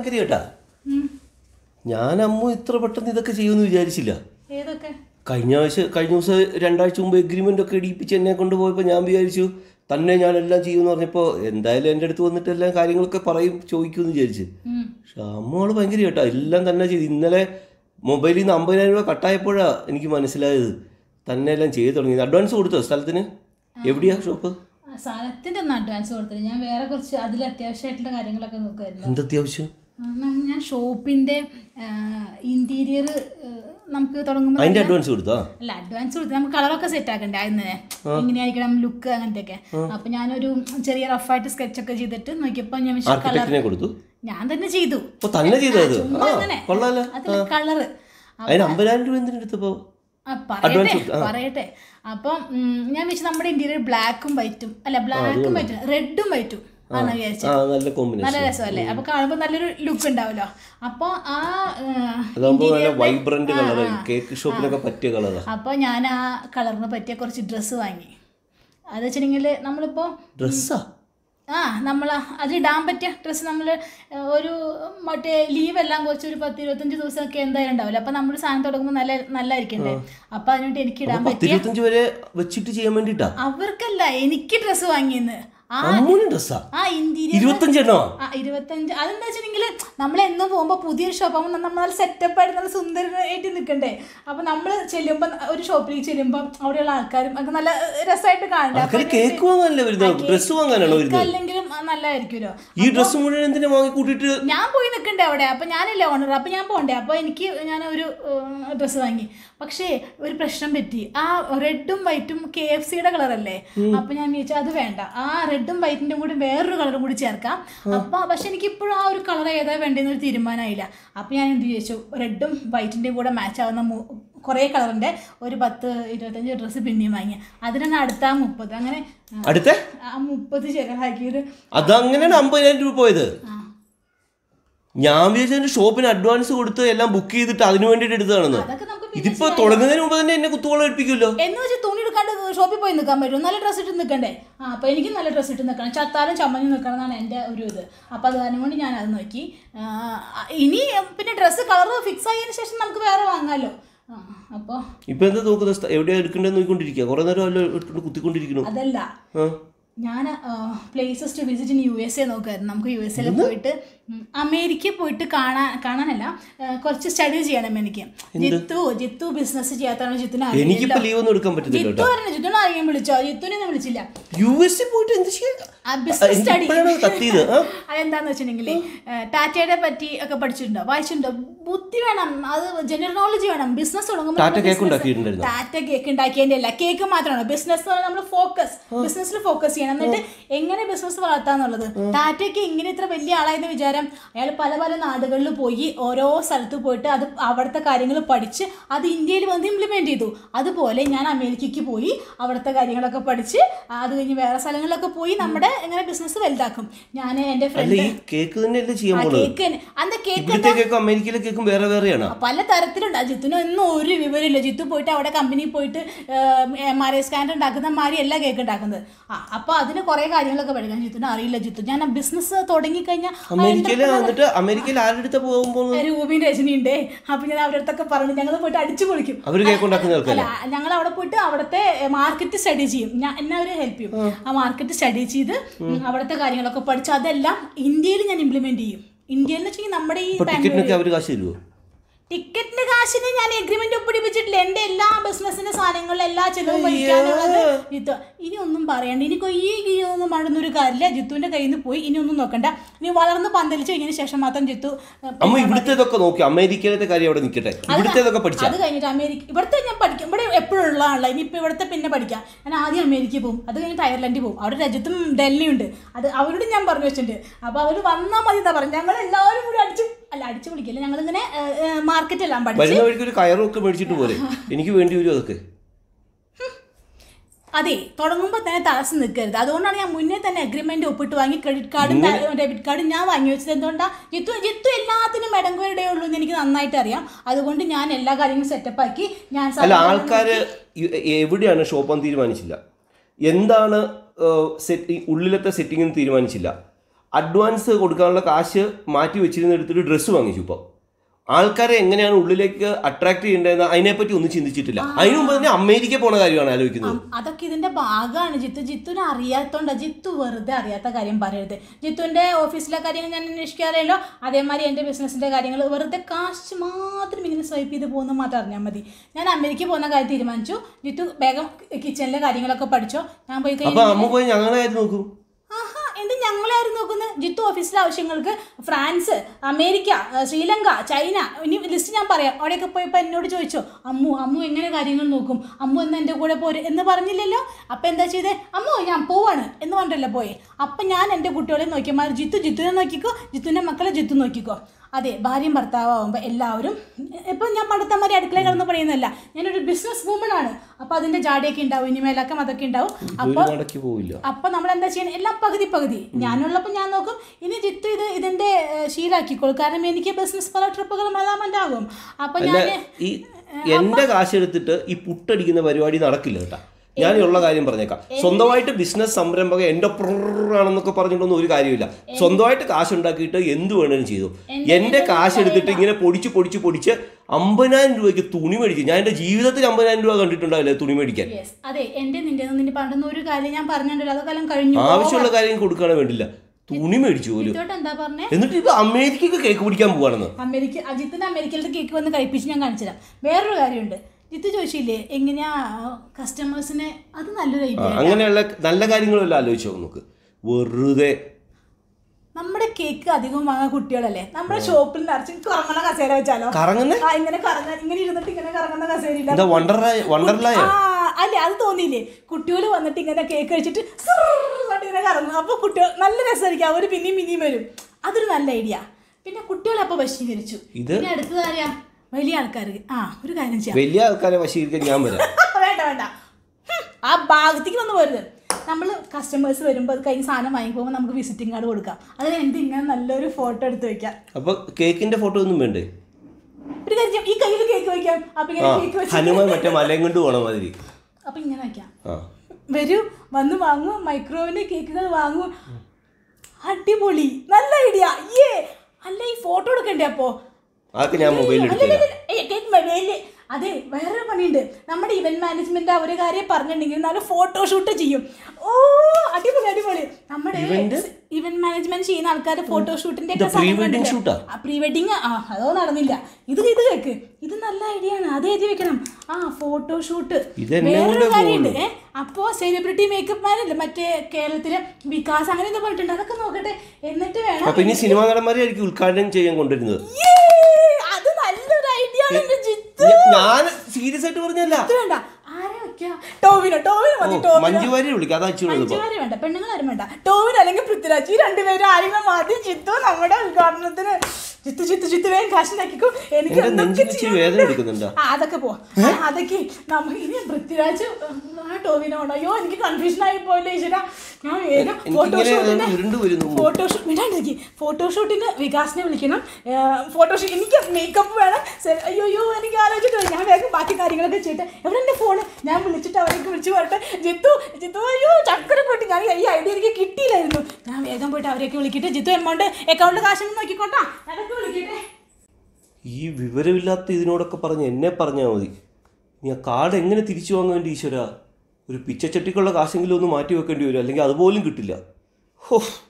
ഭയങ്കര കേട്ടാ ഉം. ഞാൻ അമ്മ ഇത്ര പെട്ടെന്ന് ഇതൊക്കെ ചെയ്യുമെന്ന് വിചാരിച്ചില്ല ഏതൊക്കെ കഴിഞ്ഞ ആഴ്ച കഴിഞ്ഞ ദിവസം രണ്ടാഴ്ച മുമ്പ് എഗ്രിമെൻ്റ് ഒക്കെ ഇടിപ്പിച്ച് എന്നെ കൊണ്ടുപോയപ്പോൾ ഞാൻ വിചാരിച്ചു തന്നെ ഞാൻ എല്ലാം ചെയ്യുമെന്ന് പറഞ്ഞപ്പോൾ എന്തായാലും എൻ്റെ അടുത്ത് വന്നിട്ട് എല്ലാം കാര്യങ്ങളൊക്കെ പറയും ചോദിക്കുമെന്ന് വിചാരിച്ചു ഉം. പക്ഷെ അമ്മകൾ ഭയങ്കര കേട്ടോ എല്ലാം തന്നെ ചെയ്തു ഇന്നലെ മൊബൈലിൽ നിന്ന് അമ്പതിനായിരം രൂപ കട്ടായപ്പോഴാണ് എനിക്ക് മനസ്സിലായത് തന്നെ എല്ലാം ചെയ്തു തുടങ്ങി അഡ്വാൻസ് കൊടുത്തോ സ്ഥലത്തിന് എവിടെയാ ഷോപ്പ് ആ, സ്ഥലത്തിന്റെ ഒന്നും അഡ്വാൻസ് കൊടുത്തില്ല ഞാൻ വേറെ കുറച്ച് അതിൽ അത്യാവശ്യമായിട്ടുള്ള കാര്യങ്ങളൊക്കെ നോക്കുമായിരുന്നു എന്തത്യാവശ്യം ആ, നം- ഞാൻ ഷോപ്പിന്റെ ഇന്റീരിയർ നമുക്ക് തുടങ്ങുമ്പോൾ അതിൻ്റെ അഡ്വാൻസ് കൊടുത്തോ അല്ല അഡ്വാൻസ് കൊടുത്ത് നമുക്ക് കളറൊക്കെ സെറ്റ് ആക്കണ്ടേ അതിന് എങ്ങനെയായിരിക്കണം ലുക്ക് അങ്ങനത്തെയൊക്കെ അപ്പൊ ഞാനൊരു ചെറിയ റഫായിട്ട് സ്കെച്ച് ഒക്കെ ചെയ്തിട്ട് നോക്കിയപ്പോ ഞാൻ കളർ ആർക്കിടെക്റ്റിനെ കൊടുത്തു ഞാൻ തന്നെ ചെയ്തു അപ്പോൾ തന്നെ ചെയ്തത് ചുമ്മാ ആ അങ്ങനെ കൊള്ളാലോ അതിൽ കളറ് അതിന് അമ്പതിനായിരം രൂപ എന്തിനെടുത്തപ്പോൾ ആ, പറയട്ടെ പറയട്ടെ അപ്പം ഉം, ഞാൻ വെച്ച് നമ്മുടെ ഇന്ത്യയിൽ ബ്ലാക്കും വൈറ്റും അല്ല ബ്ലാക്കും വൈറ്റും റെഡും വൈറ്റും ആണ് വിചാരിച്ചത് ആ നല്ല കോമ്പിനേഷൻ നല്ല രസമല്ലേ അപ്പൊ കാണുമ്പോൾ നല്ലൊരു ലുക്ക് ഉണ്ടാവുമല്ലോ അപ്പോൾ ആ അതാകുമ്പോൾ നല്ല വൈബ്രന്റ് കളർ കേക്ക് ഷോപ്പിനൊക്കെ പറ്റിയ കളറാ അപ്പോൾ ഞാൻ ആ കളറിന് പറ്റിയ കുറച്ച് ഡ്രസ്സ് വാങ്ങി അത് വെച്ചിട്ടുണ്ടെങ്കിൽ നമ്മളിപ്പോൾ ഡ്രസ്സാ ആ നമ്മൾ അതിലിടാൻ പറ്റിയ ഡ്രസ്സ് നമ്മൾ ഒരു മറ്റേ ലീവ് എല്ലാം കുറച്ച് ഒരു പത്ത് ഇരുപത്തഞ്ച് ദിവസമൊക്കെ എന്തായാലും ഉണ്ടാവില്ല അപ്പം നമ്മൾ സാധനം തുടങ്ങുമ്പോൾ നല്ല നല്ലതായിരിക്കണ്ടേ അപ്പം അതിനുവേണ്ടി എനിക്ക് ഇടാൻ പറ്റും പത്തിരുപത്തഞ്ച് വരെ വെച്ചിട്ട് ചെയ്യാൻ വേണ്ടിട്ടാ അവർക്കല്ല എനിക്ക് ഡ്രസ്സ് വാങ്ങിയെന്ന് ആ അമ്മൂന് ഡ്രസ്സാ ആ ഇന്റീരിയർ ഇരുപത്തഞ്ചെണ്ണോ ആ ഇരുപത്തഞ്ച് അതെന്താ വെച്ചിട്ടുണ്ടെങ്കിൽ നമ്മൾ എന്നും പോകുമ്പോൾ പുതിയൊരു ഷോപ്പ് ആകുമ്പോൾ നമ്മൾ നല്ല സെറ്റപ്പ് ആയിട്ട് നല്ല സുന്ദരമായിട്ട് നിൽക്കണ്ടേ അപ്പം നമ്മൾ ചെല്ലുമ്പോൾ ഒരു ഷോപ്പിലേക്ക് ചെല്ലുമ്പോൾ അവിടെയുള്ള ആൾക്കാരും ഒക്കെ നല്ല രസമായിട്ട് കാണണ്ടേ ആൾക്കാർ കേക്ക് വാങ്ങാനല്ലേ വരുന്നത് ഡ്രസ്സ് വാങ്ങാനാണോ വരുന്നത് അല്ലെങ്കിലും നല്ലതായിരിക്കുമല്ലോ ഈ ഡ്രസ്സ് മുഴുവൻ എന്തിനാ വാങ്ങി കൂട്ടിയിട്ട് ഞാൻ പോയി നിൽക്കണ്ടേ അവിടെ അപ്പം ഞാനല്ലേ ഓണർ അപ്പം ഞാൻ പോകണ്ടേ അപ്പോൾ എനിക്ക് ഞാൻ ഒരു ഡ്രസ്സ് വാങ്ങി പക്ഷേ ഒരു പ്രശ്നം പറ്റി ആ റെഡും വൈറ്റും കെ എഫ് സിയുടെ കളറല്ലേ അപ്പം ഞാൻ വിചാരിച്ചു അത് വേണ്ട ആ റെഡും വൈറ്റിൻ്റെ കൂടി വേറൊരു കളറും കൂടി ചേർക്കാം അപ്പോൾ പക്ഷെ എനിക്ക് ഇപ്പോഴും ആ ഒരു കളർ ഏതാ വേണ്ടതെന്ന് ഒരു തീരുമാനമായില്ല അപ്പം ഞാൻ എന്ത് ചോദിച്ചു റെഡും വൈറ്റിൻ്റെയും കൂടെ മാച്ച് ആവുന്ന മു- കുറേ കളറിൻ്റെ ഒരു പത്ത് ഇരുപത്തഞ്ച് ഡ്രസ്സ് പിന്നെയും വാങ്ങി അതിനാണ് അടുത്ത ആ മുപ്പത് അങ്ങനെ ആ, അടുത്ത ആ മുപ്പത് ചെലവാക്കിയത് അതങ്ങനെയാണ് അമ്പതിനായിരം രൂപ പോയത് ആ ഞാൻ വിചാരിച്ചതിന്റെ ഷോപ്പിന് അഡ്വാൻസ് കൊടുത്ത് എല്ലാം ബുക്ക് ചെയ്തിട്ട് അതിന് വേണ്ടിയിട്ട് എടുത്തതാണെന്ന് അതൊക്കെ നമുക്ക് പിന്നെ ഇതിപ്പോ തുടങ്ങുന്നതിന് മുമ്പ് തന്നെ എന്നെ കുത്തുവോളം എടുപ്പിക്കുമല്ലോ എന്ന് വെച്ചാൽ തുണി എടുക്കാണ്ട് ഷോപ്പിൽ പോയി നിൽക്കാൻ പറ്റും നല്ല ഡ്രസ്സ് ഇട്ട് നിൽക്കണ്ടേ ആ അപ്പോൾ എനിക്ക് നല്ല ഡ്രസ്സ് ഇട്ട് നിൽക്കണം ചത്താലും ചമ്മഞ്ഞ് നിൽക്കണം എന്നാണ് എൻ്റെ ഒരു ഇത് അപ്പോൾ അത് കാരണം കൊണ്ട് ഞാൻ അത് നോക്കി ആ, ഇനി പിന്നെ ഡ്രസ്സ് കളർ ഫിക്സ് ആയതിനു ശേഷം നമുക്ക് വേറെ വാങ്ങാമല്ലോ ആ അപ്പോൾ ഇപ്പൊ എന്താ നോക്കുന്നത് സ്ഥ- എവിടെയാ എടുക്കേണ്ടതെന്ന് നോക്കിക്കൊണ്ടിരിക്കുക കുറെ നേരം അല്ല ഇട്ടുകൊണ്ട് കുത്തിക്കൊണ്ടിരിക്കുന്നു അതല്ല ആ ഞാൻ places to visit in U S A നോക്കുമായിരുന്നു നമുക്ക് യു എസ് എയിൽ പോയിട്ട് ഉം, അമേരിക്കയിൽ പോയിട്ട് കാണാൻ കാണാനല്ല ആ, കുറച്ച് സ്റ്റഡി ചെയ്യണം എനിക്ക് ജിത്തു ജിത്തു ബിസിനസ് ചെയ്യാത്തതാണ് ജിത്തുനെ അറിയില്ല എനിക്കിപ്പോ ലീവ് ഒന്നും എടുക്കാൻ പറ്റത്തില്ല ജിത്തു പറഞ്ഞു ജിത്തുനെ അറിയാൻ വിളിച്ചോ ജിത്തുനെ ഒന്നും വിളിച്ചില്ല യു എസ് പോയിട്ട് എന്ത് ചെയ്യാൻ ആ ബിസിനസ് സ്റ്റഡി ഇപ്പോഴാണ് കത്തിയത് ആ അതെന്താന്ന് വെച്ചിട്ടുണ്ടെങ്കിൽ ടാറ്റയുടെ പറ്റി ഒക്കെ പഠിച്ചിട്ടുണ്ടോ വായിച്ചിട്ടുണ്ടോ ബുദ്ധി വേണം അത് ജനറൽ നോളജ് വേണം ബിസിനസ് തുടങ്ങുമ്പോൾ ടാറ്റ കേക്ക് ഉണ്ടാക്കിയിട്ടുണ്ടായിരുന്നു ടാറ്റ കേക്ക് ഉണ്ടാക്കിയതിന്റെ അല്ല കേക്ക് മാത്രമാണ് ബിസിനസ് നമ്മൾ ഫോക്കസ് ബിസിനസ്സിൽ ഫോക്കസ് ചെയ്യണം എന്നിട്ട് എങ്ങനെ ബിസിനസ് വളർത്താന്നുള്ളത് ടാറ്റയ്ക്ക് ഇങ്ങനെ ഇത്ര വലിയ ആളായെന്ന് വിചാരം അയാൾ പല പല നാടുകളിൽ പോയി ഓരോ സ്ഥലത്ത് പോയിട്ട് അത് അവിടുത്തെ കാര്യങ്ങൾ പഠിച്ച് അത് ഇന്ത്യയിൽ വന്ന് ഇംപ്ലിമെന്റ് ചെയ്തു അതുപോലെ ഞാൻ അമേരിക്കയ്ക്ക് പോയി അവിടുത്തെ കാര്യങ്ങളൊക്കെ പഠിച്ച് അത് കഴിഞ്ഞ് വേറെ സ്ഥലങ്ങളിലൊക്കെ പോയി നമ്മുടെ എങ്ങനെ ബിസിനസ് വലുതാക്കും ഞാൻ എൻ്റെ അല്ല ഫ്രണ്ട് ഈ കേക്ക് തന്നെയല്ലേ ചെയ്യാൻ ആ പോണത് കേക്ക് അന്ത കേക്ക് ഇവിടുത്തെ കേക്കും അമേരിക്കയിലെ കേക്കും വേറെ വേറെയാണ് പല തരത്തിലുണ്ട് ആ ജിത്തുന് ഒന്നും ഒരു വിവരമില്ല ജിത്തു പോയിട്ട് അവിടെ കമ്പനിയിൽ പോയിട്ട് എം ആർ ഐ സ്കാനർ ഉണ്ടാക്കുന്ന മാതിരി അല്ല കേക്ക് ഉണ്ടാക്കുന്നത് ആ അപ്പോൾ അതിന് കുറേ കാര്യങ്ങളൊക്കെ പഠിക്കാൻ ജിത്തുന് അറിയില്ല ജിത്തു ഞാൻ ബിസിനസ് തുടങ്ങിക്കഴിഞ്ഞാൽ അമേരിക്കയിൽ എന്നിട്ട് അമേരിക്കയിൽ ആരുടെ അടുത്ത പോകാൻ പോകുന്നത് രൂപയും രജനിയുണ്ടേ അപ്പൊ ഞാൻ അവരുടെ അടുത്തൊക്കെ പറഞ്ഞു ഞങ്ങൾ പോയിട്ട് അടിച്ചു പൊളിക്കും അവര് കേക്ക് ഉണ്ടാക്കുന്ന ആൾക്കാർ അല്ല ഞങ്ങൾ അവിടെ പോയിട്ട് അവിടുത്തെ മാർക്കറ്റ് സ്റ്റഡി ചെയ്യും ഞാൻ എന്നെ അവർ ഹെൽപ്പ് ചെയ്യും ആ മാർക്കറ്റ് സ്റ്റഡി ചെയ്ത് അവിടുത്തെ കാര്യങ്ങളൊക്കെ പഠിച്ച് അതെല്ലാം ഇന്ത്യയിൽ ഞാൻ ഇംപ്ലിമെന്റ് ചെയ്യും ഇന്ത്യയിൽ എന്ന് വെച്ചാൽ നമ്മുടെ ഈ ഇപ്പൊ ടിക്കറ്റിനൊക്കെ അവര് കാശ് തരുമോ ടിക്കറ്റിന്റെ കാശിന് ഞാൻ എഗ്രിമെന്റ് ഒപ്പിടിപ്പിച്ചിട്ടില്ല എന്റെ എല്ലാ ബിസിനസിന്റെ സാധനങ്ങളും എല്ലാ ചെലവും വഹിക്കാനുള്ളത് ജിത്തു ഇനി ഒന്നും പറയണ്ട ഇനി ഈ ഈ ഒന്നും മഴന്ന ഒരു കാര്യമില്ല ജിത്തുവിന്റെ കയ്യിൽ നിന്ന് പോയി ഇനി ഒന്നും നോക്കണ്ട ഇനി വളർന്ന് പന്തലിച്ച് കഴിഞ്ഞതിന് ശേഷം മാത്രം ജിത്തു ഏ, അമ്മ ഇവിടുത്തേതൊക്കെ നോക്കി അമേരിക്കയിലത്തെ കാര്യം അവിടെ നിൽക്കട്ടെ ഇവിടുത്തേതൊക്കെ പഠിച്ച അത് കഴിഞ്ഞിട്ട് അമേരിക്ക ഇവിടുത്തെ ഞാൻ പഠിക്കും ഇവിടെ എപ്പോഴും ഉള്ളതാണല്ലോ ഇനിയിപ്പോൾ ഇവിടുത്തെ പിന്നെ പഠിക്കാം ഞാൻ ആദ്യം അമേരിക്കയിൽ പോകും അത് കഴിഞ്ഞിട്ട് അയർലൻഡിൽ പോകും അവിടെ രജത്തും ഡൽഹിയുണ്ട് അത് അവരോട് ഞാൻ പറഞ്ഞു വെച്ചിട്ടുണ്ട് അപ്പോൾ അവർ വന്നാൽ മതി എന്നാ പറഞ്ഞു ഞങ്ങൾ എല്ലാവരും കൂടി അടിച്ചു അല്ല അടിച്ചു പിടിക്കില്ല ഞങ്ങളിങ്ങനെ മാർക്കറ്റ് എല്ലാം പഠിച്ച് വരുന്ന വഴിക്ക് ഒരു കയറൊക്കെ മേടിച്ചിട്ട് പോരെ എനിക്ക് വേണ്ടി വരും അതൊക്കെ അതെ തുടങ്ങുമ്പോൾ തന്നെ തടസ്സം നിൽക്കരുത് അതുകൊണ്ടാണ് ഞാൻ മുന്നേ തന്നെ അഗ്രിമെന്റ് ഒപ്പിട്ട് വാങ്ങി ക്രെഡിറ്റ് കാർഡും ഡെബിറ്റ് കാർഡും ഞാൻ വാങ്ങി വെച്ചത് എന്തുകൊണ്ടാണ് ജിത്തു ജിത്തു എല്ലാത്തിനും ഇടങ്കുവരുടെ ഉള്ളൂ എന്ന് എനിക്ക് നന്നായിട്ട് അറിയാം അതുകൊണ്ട് ഞാൻ എല്ലാ കാര്യങ്ങളും സെറ്റപ്പ് ആക്കി ഞാൻ അല്ല സാധനം- ആൾക്കാര് ഇ- എവിടെയാണ് ഷോപ്പ് എന്ന് തീരുമാനിച്ചില്ല എന്താണ് സെറ്റ് ഉള്ളിലത്തെ സെറ്റിംഗ് എന്ന് തീരുമാനിച്ചില്ല അഡ്വാൻസ് കൊടുക്കാനുള്ള കാശ് മാറ്റി വെച്ചിരുന്ന എടുത്തിട്ട് ഡ്രസ്സ് വാങ്ങിച്ചു ഇപ്പോൾ ആൾക്കാരെ എങ്ങനെയാണ് ഉള്ളിലേക്ക് അട്രാക്ട് ചെയ്യേണ്ടതെന്ന് അതിനെപ്പറ്റി ഒന്നും ചിന്തിച്ചിട്ടില്ല അതിനു മുമ്പ് തന്നെ അമേരിക്ക പോണ കാര്യമാണ് ആലോചിക്കുന്നത് അതൊക്കെ ഇതിന്റെ ഭാഗമാണ് ജിത്തു ജിത്തുവിനെ അറിയാത്തോണ്ടാ ജിത്തു വെറുതെ അറിയാത്ത കാര്യം പറയരുത് ജിത്തുവിന്റെ ഓഫീസിലെ കാര്യങ്ങൾ ഞാൻ അന്വേഷിക്കാറില്ലല്ലോ അതേമാതിരി എൻ്റെ ബിസിനസ്സിന്റെ കാര്യങ്ങൾ വെറുതെ കാശ് മാത്രം ഇങ്ങനെ സ്വൈപ്പ് ചെയ്ത് പോകുന്ന മാത്രം അറിഞ്ഞാൽ മതി ഞാൻ അമേരിക്ക പോകുന്ന കാര്യം തീരുമാനിച്ചു ജിത്തു വേഗം കിച്ചണിലെ കാര്യങ്ങളൊക്കെ പഠിച്ചോ ഞാൻ പോയി അപ്പൊ കഴിഞ്ഞാൽ അമ്മ പോയി ഞങ്ങളെ കാര്യം നോക്കും ആഹാ എന്ത് ഞങ്ങളായിരുന്നു നോക്കുന്നത് ജിത്തു ഓഫീസിലെ ആവശ്യങ്ങൾക്ക് ഫ്രാൻസ് അമേരിക്ക ഏഹ് ശ്രീലങ്ക ചൈന ഇനി ലിസ്റ്റ് ഞാൻ പറയാം അവിടെയൊക്കെ പോയപ്പോൾ എന്നോട് ചോദിച്ചോ അമ്മു അമ്മു എങ്ങനെ കാര്യങ്ങൾ നോക്കും അമ്മു എന്ന് എൻ്റെ കൂടെ പോര് എന്ന് പറഞ്ഞില്ലല്ലോ അപ്പം എന്താ ചെയ്തേ അമ്മു ഞാൻ പോവാണ് എന്ന് പറഞ്ഞിട്ടല്ലേ പോയെ അപ്പം ഞാൻ എൻ്റെ കുട്ടികളെ നോക്കിയമാർ ജിത്തു ജിത്തുവിനെ നോക്കിക്കോ ജിത്തുവിൻ്റെ മക്കളെ ജിത്തു നോക്കിക്കോ അതെ ഭാര്യയും ഭർത്താവുമ്പോൾ എല്ലാവരും ഇപ്പം ഞാൻ പണ്ടത്തമാരി അടുക്കള കിടന്ന് പണിയുന്നതല്ല ഞാനൊരു ബിസിനസ് വുമൺ ആണ് അപ്പം അതിൻ്റെ ജാടിയൊക്കെ ഉണ്ടാവും ഇനിമേലൊക്കെ അതൊക്കെ ഉണ്ടാവും അപ്പോൾ ഒരു നടക്ക് പോവില്ല അപ്പൊ നമ്മൾ എന്താ ചെയ്യണം എല്ലാം പകുതി പകുതി ഞാനുള്ളപ്പോൾ ഞാൻ നോക്കും ഇനി ജിത്തു ഇത് ഇതിന്റെ ഏഹ്, ശീലാക്കിക്കോളും കാരണം എനിക്ക് ബിസിനസ് പല ട്രിപ്പുകൾ മലാമണ്ടാകും അപ്പൊ അല്ല ഞാൻ ഈ എന്റെ കാശ് എടുത്തിട്ട് ഈ പുട്ടടിക്കുന്ന പരിപാടി നടക്കില്ല കേട്ടാ ഞാൻ ഉള്ള കാര്യം പറഞ്ഞേക്കാം സ്വന്തമായിട്ട് ബിസിനസ് സംരംഭക എന്റെ ആണെന്നൊക്കെ പറഞ്ഞിട്ടൊന്നും ഒരു കാര്യമില്ല സ്വന്തമായിട്ട് കാശ് ഉണ്ടാക്കിയിട്ട് എന്ത് വേണേലും ചെയ്തു എന്റെ കാശ് എടുത്തിട്ട് ഇങ്ങനെ പൊടിച്ച് പൊടിച്ച് പൊടിച്ച് അമ്പതിനായിരം രൂപയ്ക്ക് തുണി മേടിച്ചു ഞാൻ എന്റെ ജീവിതത്തിൽ അമ്പതിനായിരം രൂപ കണ്ടിട്ടുണ്ടാവില്ല തുണി മേടിക്കാൻ യെസ് അതെ എന്റെ നിന്റെ നിന്റെ പണ്ടെന്ന് ഒരു കാര്യം ഞാൻ പറഞ്ഞിട്ടുണ്ടല്ലോ അതൊക്കെ എല്ലാം കഴിഞ്ഞു ആവശ്യമുള്ള കാര്യം കൊടുക്കാൻ വേണ്ടില്ല തുണി മേടിച്ചു പോലും ജിത്തോട്ട് എന്താ പറഞ്ഞേ എന്നിട്ട് ഇപ്പൊ അമേരിക്കക്ക് കേക്ക് പിടിക്കാൻ പോവാണെന്ന് അമേരിക്ക അജിത്തിന് അമേരിക്കയിലത്തെ കേക്ക് വന്ന് കഴിപ്പിച്ച് ഞാൻ കാണിച്ചു തരാം വേറൊരു കാര്യമുണ്ട് ജിത്ത് ചോദിച്ചില്ലേ എങ്ങനെയാ കസ്റ്റമേഴ്സിനെ അത് നല്ലൊരു ആ, ഐഡിയ അങ്ങനെയുള്ള നല്ല കാര്യങ്ങളെല്ലാം ആലോചിച്ചോ നമുക്ക് വെറുതെ നമ്മുടെ കേക്ക് അധികം വാങ്ങാൻ കുട്ടികളല്ലേ നമ്മുടെ ഷോപ്പിൽ നിറച്ച് കറങ്ങണ കസേര വെച്ചാലോ കറങ്ങുന്ന ആ ഇങ്ങനെ കറങ്ങ ഇങ്ങനെ ഇരുന്നിട്ട് ഇങ്ങനെ കറങ്ങുന്ന കസേരയില്ല എന്താ വണ്ടർലായ വണ്ടർലായ ആ അല്ലേ അത് തോന്നിയില്ലേ കുട്ടികൾ വന്നിട്ട് ഇങ്ങനെ കേക്ക് കഴിച്ചിട്ട് പറഞ്ഞിട്ട് ഇങ്ങനെ കറങ്ങും അപ്പോൾ കുട്ടികൾ നല്ല രസമായിരിക്കും അവർ പിന്നെയും പിന്നെയും വരും അതൊരു നല്ല ഐഡിയ പിന്നെ കുട്ടികളെ അപ്പോൾ വശീകരിച്ചു ഇത് പിന്നെ അടുത്തത് അറിയാം വലിയ ആൾക്കാർക്ക് ആ ഒരു കാര്യം ചെയ്യാം വലിയ ആൾക്കാരെ വശീകരിക്കാൻ ഞാൻ വരാം വേണ്ട വേണ്ട ഹും, ആ ഭാഗത്തേക്ക് വന്ന് പോരുത് നമ്മൾ കസ്റ്റമേഴ്സ് വരുമ്പോൾ അത് കഴിഞ്ഞ് സാധനം വാങ്ങിക്കുമ്പോൾ നമുക്ക് വിസിറ്റിംഗ് കാർഡ് കൊടുക്കാം അതിൽ എന്ത് ഇങ്ങനെ നല്ലൊരു ഫോട്ടോ എടുത്ത് വെക്കാം അപ്പൊ കേക്കിന്റെ ഫോട്ടോ ഒന്നും വേണ്ടേ ഒരു കാര്യം ചെയ്യാം, ഈ കയ്യിൽ കേക്ക് വെക്കാം അപ്പം ആ ഇങ്ങനെ കേക്ക് വെച്ച് ഹനുമാൻ മറ്റേ മലയും കൊണ്ട് പോണ മാതിരി അപ്പം ഇങ്ങനെ വെക്കാം ആ വരൂ വന്ന് വാങ്ങൂ മൈക്രോവേവ് കേക്കുകൾ വാങ്ങൂ അടിപൊളി നല്ല ഐഡിയ ഏ അല്ല ഈ ഫോട്ടോ എടുക്കണ്ടേ അപ്പോ അതൊക്കെ ഞാൻ മൊബൈലിൽ അല്ല, എടുത്തില്ല അല്ല, അല്ല, ഏ, കേക്ക് മൊബൈലില് അതെ വേറൊരു പണിയുണ്ട് നമ്മുടെ ഇവന്റ് മാനേജ്മെന്റ് ഒരു കാര്യം പറഞ്ഞിട്ടുണ്ടെങ്കിൽ നല്ല ഫോട്ടോഷൂട്ട് ചെയ്യും ഓ അടിപൊളി അടിപൊളി നമ്മുടെ ഇവന്റ് മാനേജ്മെന്റ് ചെയ്യുന്ന ആൾക്കാർ ഫോട്ടോഷൂട്ടിന്റെ ഇത് pre-wedding shoot ആ? പ്രീ വെഡിങ് ആ അതോ നടന്നില്ല ഇത് ഇത് കേക്ക് ഇത് നല്ല ഐഡിയ ആണ് അത് എഴുതി വെക്കണം ആ ഫോട്ടോഷൂട്ട് ഇത് എന്നെ വേറൊരു കൊണ്ടേ കാര്യമുണ്ട് ഏ അപ്പോ സെലിബ്രിറ്റി മേക്കപ്പ് മാനല്ലേ മറ്റേ കേരളത്തിലെ വികാസ് അങ്ങനെ എന്തോ പറഞ്ഞിട്ടുണ്ട് അതൊക്കെ നോക്കട്ടെ എന്നിട്ട് വേണം അപ്പൊ ഇനി സിനിമാ നടന്മാരായിരിക്കും ഉദ്ഘാടനം ചെയ്യാൻ കൊണ്ടുവരുന്നത് യേ! അത് നല്ലൊരു ഐഡിയ ആണ് എന്റെ ജിത്ത് ഞ- ഞാൻ സീരിയസ് ആയിട്ട് പറഞ്ഞല്ല ഇത് വേണ്ട ആരെ വെക്കാ ടോവിനോ ടോവിനോ മതി ടോവിനോ മഞ്ജു വാര്യർ വിളിക്കാം അതാ അച്ചു എളുപ്പം അഞ്ചുപേരെ വേണ്ട പെണ്ണുങ്ങൾ ആരും വേണ്ട ടോവിനോ അല്ലെങ്കിൽ പൃഥ്വിരാജ് ഈ രണ്ടുപേരും ആരെങ്കിലും മതി ചിത്തു നമ്മുടെ ഉദ്ഘാടനത്തിന് ചിത്തു ചിത്തു ചിത്തു വേഗം കാശിനാക്കിക്കോ എനിക്ക് എന്റെ എന്തൊക്കെ നെഞ്ചിന് ഇച്ചിരി ചെയ്യാൻ വേദന എടുക്കുന്നുണ്ടോ ആ, അതൊക്കെ പോ ആ, അതൊക്കെ നമ്മ ഇനി പൃഥ്വിരാജ് ആ ടോവിനോ ആണോ അയ്യോ എനിക്ക് കൺഫ്യൂഷൻ ആയി പോയില്ലേ ഈശ്വരാ ഞാൻ വേഗം എനിക്കിങ്ങനെ ഫോട്ടോഷൂട്ടിന് ഉരുണ്ട് വരുന്നു ഫോട്ടോഷൂട്ട് വിടാണ്ടിരിക്കും ഫോട്ടോഷൂട്ടിന് വികാസിനെ വിളിക്കണം ഫോട്ടോഷൂട്ട് എനിക്ക് മേക്കപ്പ് വേണം സെ- അയ്യോ അയ്യോ എനിക്ക് ആലോചിച്ചിട്ട് വയ്യ. ഞാൻ വേഗം ബാക്കി കാര്യങ്ങളൊക്കെ ചെയ്തിട്ട് എവിടെ എൻ്റെ ഫോണ് ഞാൻ വിളിച്ചിട്ട് അവരേക്ക് വിളിച്ചു പറട്ടെ ജിത്തു ജിത്തു അയ്യോ ചക്കര പോയിട്ട് ഞാൻ ഈ ഐഡിയ എനിക്ക് കിട്ടിയില്ലായിരുന്നു ഞാൻ വേഗം പോയിട്ട് അവരെയൊക്കെ വിളിക്കിട്ട് ജിത്തു എമൗണ്ട് അക്കൗണ്ടിൽ കാശൊന്നും നോക്കിക്കോട്ടാ അതൊക്കെ വിളിക്കട്ടെ ഈ വിവരമില്ലാത്ത ഇതിനോടൊക്കെ പറഞ്ഞ് എന്നെ പറഞ്ഞാൽ മതി നീ ആ കാർഡ് എങ്ങനെ തിരിച്ചു വാങ്ങാൻ വേണ്ടി ഈശ്വര ഒരു പിച്ചച്ചട്ടിക്കുള്ള കാശെങ്കിലും ഒന്ന് മാറ്റി വെക്കേണ്ടി വരും അല്ലെങ്കിൽ അതുപോലും കിട്ടില്ല ഹോ